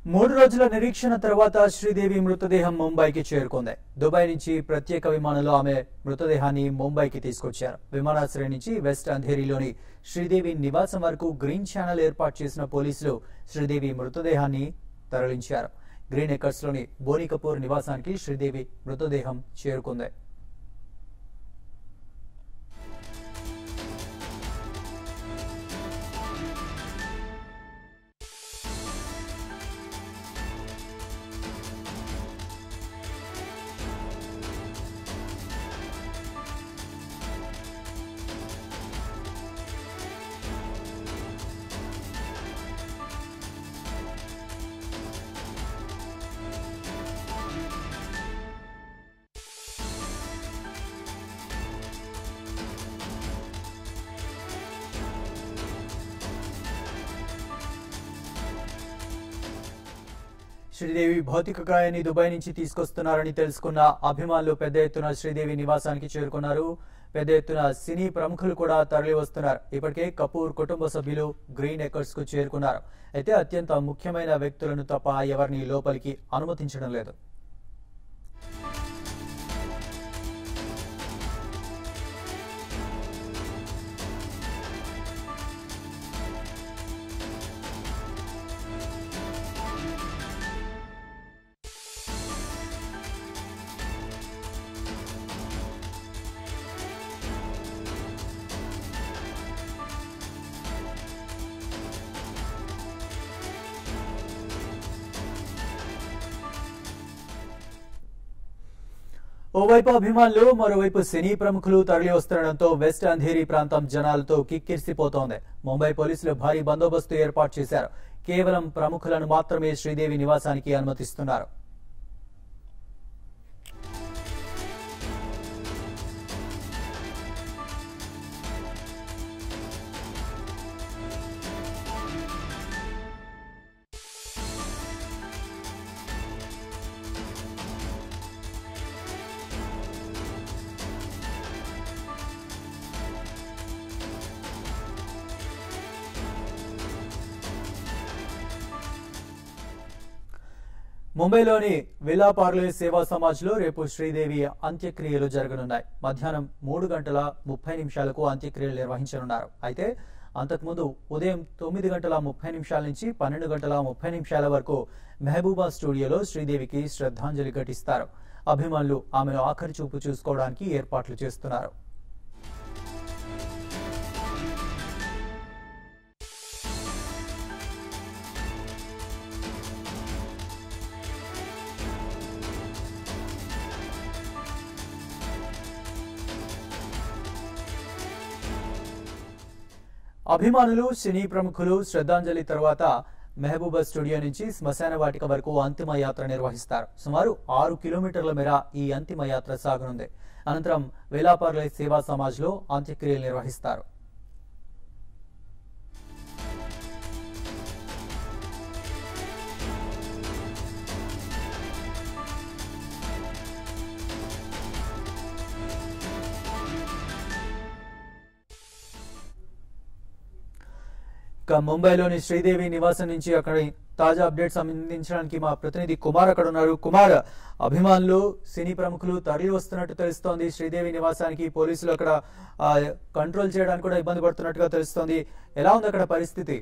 మూడు రోజుల నిరీక్షణ తర్వాత శ్రీదేవి మృతదేహం ముంబైకి చేరుకుంది దుబాయ్ నుంచి ప్రత్యేక విమానంలో ఆమె మృతదేహాన్ని ముంబైకి తీసుకొచ్చారు విమానాశ్రయం నుంచి వెస్ట్ అంధేరిలోని శ్రీదేవి నివాసం వరకు గ్రీన్ ఛానల్ ఏర్పాటు చేసిన పోలీసులు శ్రీదేవి మృతదేహాన్ని తరలించారు గ్రీన్ ఎకర్స్ లోని బోని కపూర్ నివాసానికి శ్రీదేవి మృతదేహం చేరుకుంది శ్రీదేవి భౌతిక కాయాన్ని దుబాయ్ నుంచి తీసుకొస్తున్నారని తెలుసుకున్న అభిమానులు పెద్ద ఎత్తున శ్రీదేవి నివాసానికి చేరుకున్నారు పెద్ద ఎత్తున సినీ ప్రముఖులు కూడా తరలి వస్తున్నారు ఇప్పటికే కపూర్ కుటుంబ సభ్యులు గ్రీన్ ఎకర్స్ కు చేరుకున్నారు అయితే అత్యంత ముఖ్యమైన వ్యక్తులను తప్ప ఎవరిని లోపలికి అనుమతించడం లేదు ఓవైపు అభిమానులు మరోవైపు సినీ ప్రముఖులు తరలి వస్తుండటంతో వెస్ట్ అంధేరి ప్రాంతం జనాలతో కిక్కిరిసిపోతోంది ముంబై పోలీసులు భారీ బందోబస్తు ఏర్పాటు చేశారు కేవలం ప్రముఖులను మాత్రమే శ్రీదేవి నివాసానికి అనుమతిస్తున్నారు ముంబైలోని విలా పార్లే సేవా సమాజ్ లో రేపు శ్రీదేవి అంత్యక్రియలు జరగనున్నాయి మధ్యాహ్నం మూడు గంటల ముప్పై నిమిషాలకు అంత్యక్రియలు నిర్వహించనున్నారు అయితే అంతకుముందు ఉదయం తొమ్మిది గంటల ముప్పై నిమిషాల నుంచి పన్నెండు గంటల ముప్పై నిమిషాల వరకు మెహబూబా స్టూడియోలో శ్రీదేవికి శ్రద్ధాంజలి ఘటిస్తారు అభిమానులు ఆమెను ఆఖరి చూపు చూసుకోవడానికి ఏర్పాట్లు చేస్తున్నారు అభిమానులు సినీ ప్రముఖులు శ్రద్ధాంజలి తర్వాత మెహబూబా స్టూడియో నుంచి శ్మశాన వాటిక వరకు అంతిమ యాత్ర నిర్వహిస్తారు సుమారు ఆరు కిలోమీటర్ల మేర ఈ అంతిమ యాత్ర సాగనుంది అనంతరం వేలాపార్లే సేవా సమాజ్ లో అంత్యక్రియలు నిర్వహిస్తారు ఇక ముంబైలోని శ్రీదేవి నివాసం నుంచి అక్కడ తాజా అప్డేట్స్ అందించడానికి మా ప్రతినిధి కుమార్ అక్కడ ఉన్నారు కుమార్ అభిమానులు సినీ ప్రముఖులు తరలి వస్తున్నట్టు తెలుస్తోంది శ్రీదేవి నివాసానికి పోలీసులు అక్కడ ఆ, కంట్రోల్ చేయడానికి కూడా ఇబ్బంది పడుతున్నట్టుగా తెలుస్తోంది ఎలా ఉంది అక్కడ పరిస్థితి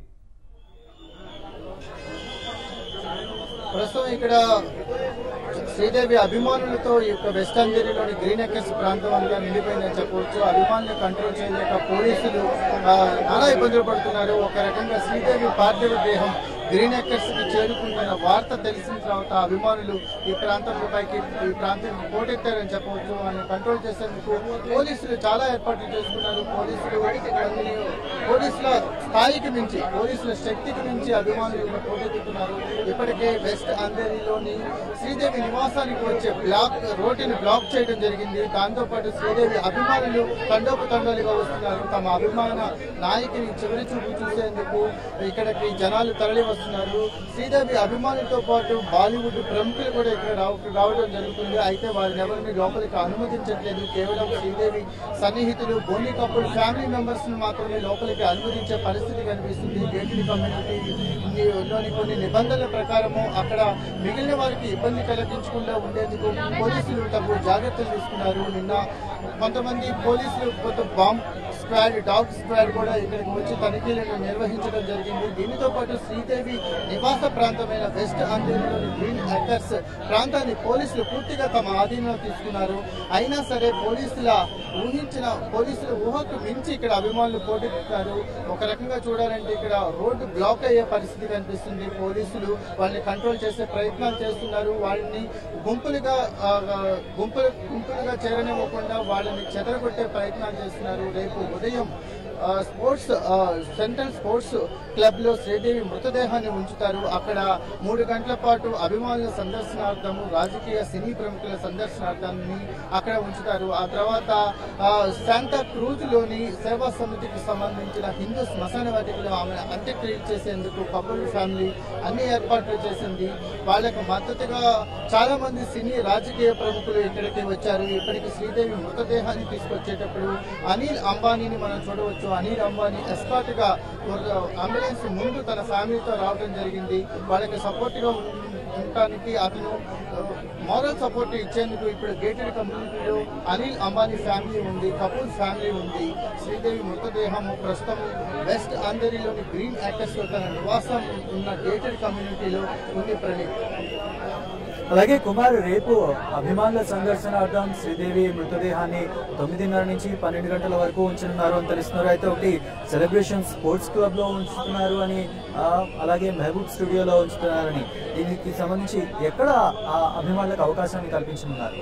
ప్రస్తుతం ఇక్కడ శ్రీదేవి అభిమానులతో ఈ యొక్క వెస్ట్ అంజేరిలోని గ్రీన్ ఎక్కర్స్ ప్రాంతం అంతా నిండిపోయిందని చెప్పవచ్చు అభిమానులు కంట్రోల్ చేయలేక పోలీసులు ఆ, నానా ఇబ్బందులు పడుతున్నారు ఒక రకంగా శ్రీదేవి పార్థివ దేహం గ్రీన్ ఎక్కర్స్ కి చేరుకుంటున్న వార్త తెలిసిన తర్వాత అభిమానులు ఈ ప్రాంతంలో పైకి ఈ ప్రాంతం పోటెత్తారని చెప్పవచ్చు వాళ్ళని కంట్రోల్ చేసేందుకు పోలీసులు చాలా ఏర్పాట్లు చేసుకున్నారు పోలీసులు కొన్ని పోలీసుల స్థాయికి మించి పోలీసుల శక్తికి మించి అభిమానులు పోటెత్తుతున్నారు ఇప్పటికే వెస్ట్ అంధేరిలోని శ్రీదేవి నివాసానికి వచ్చే బ్లాక్ రోడ్డుని బ్లాక్ చేయడం జరిగింది దాంతో పాటు శ్రీదేవి అభిమానులు తండోపు తండోలుగా వస్తున్నారు తమ అభిమాన నాయకుని చివరి చూపు చూసేందుకు ఇక్కడికి జనాలు తరలి వస్తున్నారు శ్రీ శ్రీదేవి అభిమానులతో పాటు బాలీవుడ్ ప్రముఖులు కూడా ఇక్కడ రావ- రావడం జరుగుతుంది అయితే వారిని ఎవరిని లోపలికి అనుమతించట్లేదు కేవలం శ్రీదేవి సన్నిహితులు బోని కపూర్ ఫ్యామిలీ మెంబర్స్ ను మాత్రమే లోపలికి అనుమతించే పరిస్థితి కనిపిస్తుంది గేటెడ్ కమ్యూనిటీ లోని కొన్ని నిబంధనల ప్రకారము అక్కడ మిగిలిన వారికి ఇబ్బంది కలిగించకుండా ఉండేందుకు పోలీసులు తగు జాగ్రత్తలు తీసుకున్నారు నిన్న కొంతమంది పోలీసులు కొంత బాంబ్ స్క్వాడ్ డాగ్ స్క్వాడ్ కూడా ఇక్కడికి వచ్చి తనిఖీలను నిర్వహించడం జరిగింది దీనితో పాటు శ్రీదేవి నివాస ప్రాంతమైన వెస్ట్ అందేలోని గ్రీన్ ఎకర్స్ ప్రాంతాన్ని పోలీసులు పూర్తిగా తమ ఆధీనంలో తీసుకున్నారు అయినా సరే పోలీసుల ఊహించిన పోలీసుల ఊహకు మించి ఇక్కడ అభిమానులు పోటెత్తుతారు ఒక రకంగా చూడాలంటే ఇక్కడ రోడ్డు బ్లాక్ అయ్యే పరిస్థితి కనిపిస్తుంది పోలీసులు వాళ్ళని కంట్రోల్ చేసే ప్రయత్నాలు చేస్తున్నారు వాళ్ళని గుంపులుగా ఆ, ఆ, గుంపులు గుంపులుగా చేరనివ్వకుండా వాళ్ళని చెదరగొట్టే ప్రయత్నాలు చేస్తున్నారు రేపు ఉదయం ఆ, స్పోర్ట్స్ ఆ, సెంట్రల్ స్పోర్ట్స్ క్లబ్ లో శ్రీదేవి మృతదేహాన్ని ఉంచుతారు అక్కడ మూడు గంటల పాటు అభిమానుల సందర్శనార్థము రాజకీయ సినీ ప్రముఖుల సందర్శనార్థాన్ని అక్కడ ఉంచుతారు ఆ తర్వాత ఆ, శాంతా క్రూజ్ లోని సేవా సమితికి సంబంధించిన హిందూ శ్మశాన వాటికలో ఆమె అంత్యక్రియలు చేసేందుకు కపూర్ ఫ్యామిలీ అన్ని ఏర్పాట్లు చేసింది వాళ్ళకు మద్దతుగా చాలా మంది సినీ రాజకీయ ప్రముఖులు ఇక్కడికి వచ్చారు ఇప్పటికి శ్రీదేవి మృతదేహాన్ని తీసుకొచ్చేటప్పుడు అనిల్ అంబానీని మనం చూడవచ్చు అనిల్ అంబానీ ఎస్కాట్ గా అంబులెన్స్ ముందు తన ఫ్యామిలీతో రావడం జరిగింది వాళ్ళకి సపోర్ట్ గా ఉండటానికి అతను మారల్ సపోర్ట్ ఇచ్చేందుకు ఇప్పుడు గేటెడ్ కమ్యూనిటీలో అనిల్ అంబానీ ఫ్యామిలీ ఉంది కపూర్ ఫ్యామిలీ ఉంది శ్రీదేవి మృతదేహం ప్రస్తుతం వెస్ట్ అందరిలోని గ్రీన్ యాక్టర్స్ లో తన నివాసం ఉన్న గేటెడ్ కమ్యూనిటీలో ఉంది ప్రణీత్ అలాగే కుమార్ రేపు అభిమానుల సందర్శనార్థం శ్రీదేవి మృతదేహాన్ని తొమ్మిదిన్నర నుంచి పన్నెండు గంటల వరకు ఉంచనున్నారు అని తెలుస్తున్నారు అయితే ఒకటి సెలబ్రేషన్ స్పోర్ట్స్ క్లబ్ లో ఉంచుతున్నారు అని ఆ, అలాగే మహబూబ్ స్టూడియోలో ఉంచుతున్నారని దీనికి సంబంధించి ఎక్కడ ఆ అభిమానులకు అవకాశాన్ని కల్పించనున్నారు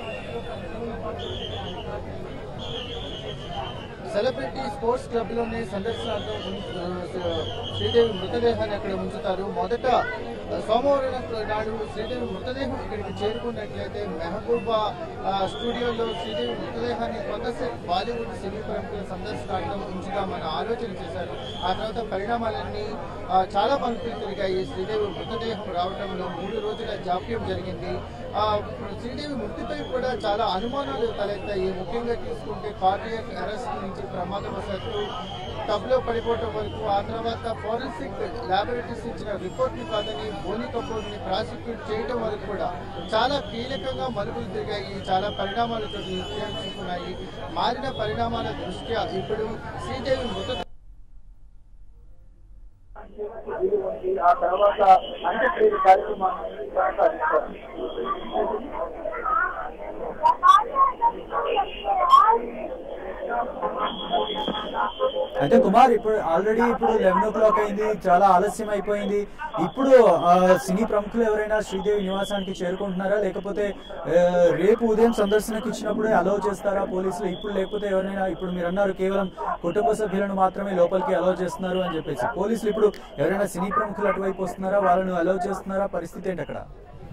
సెలబ్రిటీ స్పోర్ట్స్ క్లబ్ లోనే సందర్శనార్థం ఆ, శ్రీదేవి మృతదేహాన్ని అక్కడ ఉంచుతారు మొదట ఆ, సోమవారం నాడు శ్రీదేవి మృతదేహం ఇక్కడికి చేరుకున్నట్లయితే మెహబూబా ఆ, స్టూడియోలో శ్రీదేవి మృతదేహాన్ని కొంతసేపు బాలీవుడ్ సినీ ప్రముఖుల సందర్శనార్థం ఉంచుదామని ఆలోచన చేశారు ఆ తర్వాత పరిణామాలన్నీ ఆ, చాలా మలుపులు తిరిగాయి శ్రీదేవి మృతదేహం రావడంలో మూడు రోజుల జాప్యం జరిగింది ఆ, శ్రీదేవి మృతిపై కూడా చాలా అనుమానాలు తలెత్తాయి ముఖ్యంగా తీసుకుంటే కార్డియక్ అరెస్ట్ నుంచి ప్రమాదవశాత్తు టబ్ లో పడిపోవటం వరకు ఆ తర్వాత ఫోరెన్సిక్ ల్యాబొరేటరీస్ ఇచ్చిన రిపోర్ట్ ని కాదని బోని కపూర్ ని ప్రాసిక్యూట్ చేయడం వరకు కూడా చాలా కీలకంగా మలుపులు తిరిగాయి చాలా పరిణామాలు చోటు చేసుకున్నాయి మారిన పరిణామాల దృష్ట్యా ఇప్పుడు శ్రీదేవి మృత ఆ తర్వాత అంత్యక్రియ కార్యక్రమాన్ని కొనసాగిస్తారు అయితే కుమార్ ఇప్పుడు ఆల్రెడీ ఇప్పుడు లెవెన్ ఓ క్లాక్ అయింది చాలా ఆలస్యం అయిపోయింది ఇప్పుడు ఆ, సినీ ప్రముఖులు ఎవరైనా శ్రీదేవి నివాసానికి చేరుకుంటున్నారా లేకపోతే ఆ, రేపు ఉదయం సందర్శనకి ఇచ్చినప్పుడే అలౌ చేస్తారా పోలీసులు ఇప్పుడు లేకపోతే ఎవరైనా ఇప్పుడు మీరు అన్నారు కేవలం కుటుంబ సభ్యులను మాత్రమే లోపలికి అలౌ చేస్తున్నారు అని చెప్పేసి పోలీసులు ఇప్పుడు ఎవరైనా సినీ ప్రముఖులు అటువైపు వస్తున్నారా వాళ్ళను అలౌ చేస్తున్నారా పరిస్థితి ఏంటి అక్కడ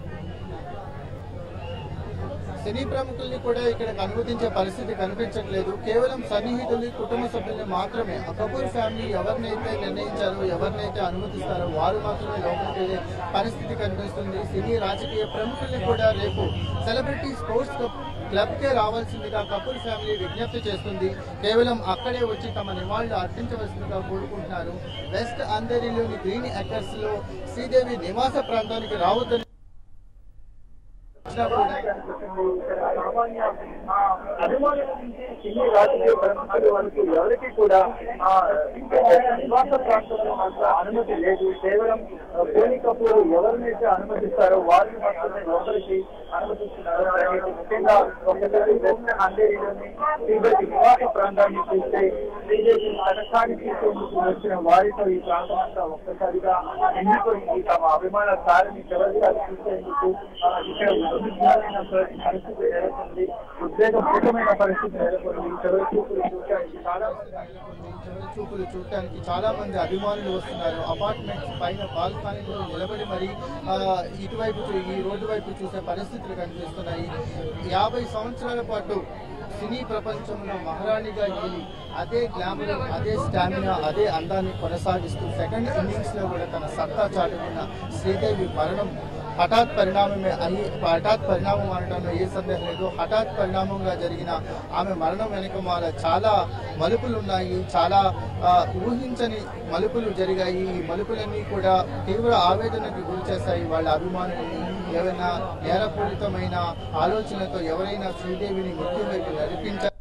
సినీ ప్రముఖుల్ని కూడా ఇక్కడ అనుమతించే పరిస్థితి కనిపించట్లేదు కేవలం సన్నిహితులు కుటుంబ సభ్యుల్ని మాత్రమే ఆ కపూర్ ఫ్యామిలీ ఎవరినైతే నిర్ణయించారో ఎవరినైతే అనుమతిస్తారో వారు మాత్రమే లోపలికి వెళ్ళే పరిస్థితి కనిపిస్తుంది సినీ రాజకీయ ప్రముఖుల్ని కూడా రేపు సెలబ్రిటీ స్పోర్ట్స్ క్లబ్ క్లబ్కే రావాల్సిందిగా కపూర్ ఫ్యామిలీ విజ్ఞప్తి చేస్తుంది కేవలం అక్కడే వచ్చి తమ నివాళులు అర్పించవలసిందిగా కోరుకుంటున్నారు వెస్ట్ అందరిలోని గ్రీన్ ఎకర్స్ లో శ్రీదేవి నివాస ప్రాంతానికి రావద్దని వచ్చినా కూడా సామాన్య ఆ, అభిమానుల నుంచి సినీ రాజకీయ ప్రముఖుల వరకు ఎవరికి కూడా ఆ, నివాస ప్రాంతంలో మాత్రం అనుమతి లేదు కేవలం ఆ, బోని కపూర్ ఎవరినైతే అనుమతిస్తారో వారిని మాత్రమే లోపలికి అనుమతిస్తున్నారు అలాగే ముఖ్యంగా ఒకసారి వెస్ట్ అందేరిలోని శ్రీదేవి నివాస ప్రాంతాన్ని చూస్తే శ్రీదేవి పథకాన్ని తీసుకుంటూ వచ్చిన వారితో ఈ ప్రాంతం అంతా ఒక్కసారిగా ఎన్నుకొని తమ అభిమాన స్థాయిని చివరిసారి చూసేందుకు ఆ, ఇక్కడ ఉద్విగ్నమైన పరిస్థితి నెలకొంది ఉద్వేగపూరితమైన పరిస్థితి నెలకొంది చివరి చూపులు చూడడానికి చాలా చివరి చూపులు చూడటానికి చాలా మంది అభిమానులు వస్తున్నారు అపార్ట్మెంట్స్ పైన బాల్కనీలో నిలబడి మరి ఆ, ఇటువైపు చూ- ఈ రోడ్డు వైపు చూసే పరిస్థితులు కనిపిస్తున్నాయి యాభై సంవత్సరాల పాటు సినీ ప్రపంచంలో మహారాణిగా ఏలి అదే గ్లామర్ అదే స్టామినా అదే అందాన్ని కొనసాగిస్తూ సెకండ్ ఇన్నింగ్స్ లో కూడా తన సత్తా చాటుకున్న శ్రీదేవి మరణం హఠాత్ పరిణామమే అయి హఠాత్ పరిణామం అనడంలో ఏ సందేహం లేదు హఠాత్ పరిణామంగా జరిగిన ఆమె మరణం వెనుక మాల చాలా మలుపులు ఉన్నాయి చాలా ఆ, ఊహించని మలుపులు జరిగాయి ఈ మలుపులన్నీ కూడా తీవ్ర ఆవేదనకు గురి చేశాయి వాళ్ళ అభిమానులని ఏమైనా నేరపూరితమైన ఆలోచనలతో ఎవరైనా శ్రీదేవిని మృత్యు వైపు నడిపించారు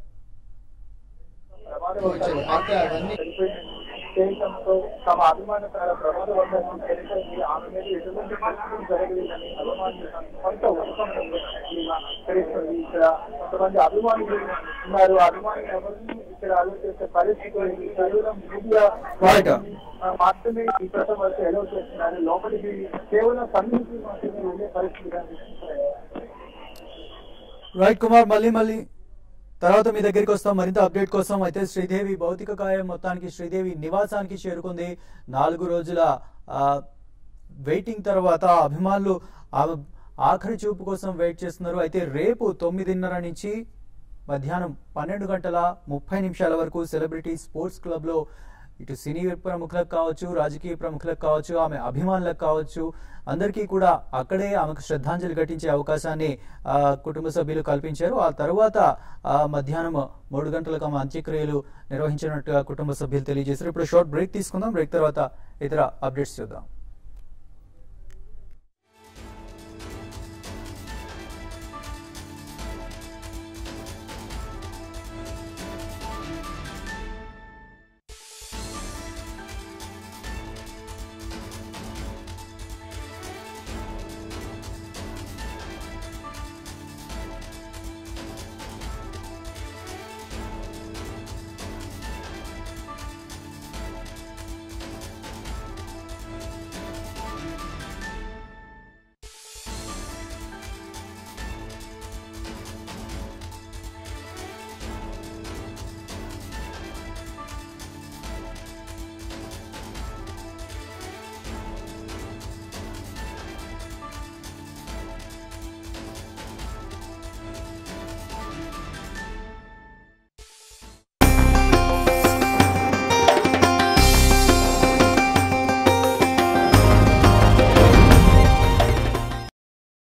వచ్చాయి అయితే అవన్నీ చేయడంతో తమ అభిమానకర ప్రమాదవంతం జరిగింది ఆమె మీద ఎటువంటి పరిస్థితులు జరగలేదని అభిమానులు కొంత ఉత్కంఠ తెలుస్తుంది ఇక్కడ కొంతమంది అభిమానులు ఉన్నారు అభిమానులు ఎవరిని ఇక్కడ ఆలోచించే పరిస్థితి లేదు. కేవలం మీడియా Right. ఆ, మాత్రమే ఈ ప్రశ్న వరకు ఎలవ్ చేస్తున్నారు లోపలికి కేవలం కమ్యూనిటీ మాత్రమే వెళ్ళే పరిస్థితి కనిపిస్తుంది రైట్ కుమార్ మళ్ళీ మళ్ళీ తర్వాత మీ దగ్గరికి వస్తాం మరింత అప్డేట్ కోసం అయితే శ్రీదేవి భౌతిక కాయం మొత్తానికి శ్రీదేవి నివాసానికి చేరుకుంది నాలుగు రోజుల ఆ, వెయిటింగ్ తర్వాత అభిమానులు ఆమె ఆఖరి చూపు కోసం వెయిట్ చేస్తున్నారు అయితే రేపు తొమ్మిదిన్నర నుంచి మధ్యాహ్నం పన్నెండు గంటల ముప్పై నిమిషాల వరకు సెలబ్రిటీ స్పోర్ట్స్ క్లబ్ లో ఇటు సినీ ప్రముఖులకు కావచ్చు రాజకీయ ప్రముఖులకు కావచ్చు ఆమె అభిమానులకు కావచ్చు అందరికీ కూడా అక్కడే ఆమెకు శ్రద్ధాంజలి ఘటించే అవకాశాన్ని ఆ, కుటుంబ సభ్యులు కల్పించారు ఆ తర్వాత ఆ, మధ్యాహ్నం మూడు గంటలకు ఆమె అంత్యక్రియలు నిర్వహించినట్టుగా కుటుంబ సభ్యులు తెలియజేశారు ఇప్పుడు షార్ట్ బ్రేక్ తీసుకుందాం బ్రేక్ తర్వాత ఇతర అప్డేట్స్ చూద్దాం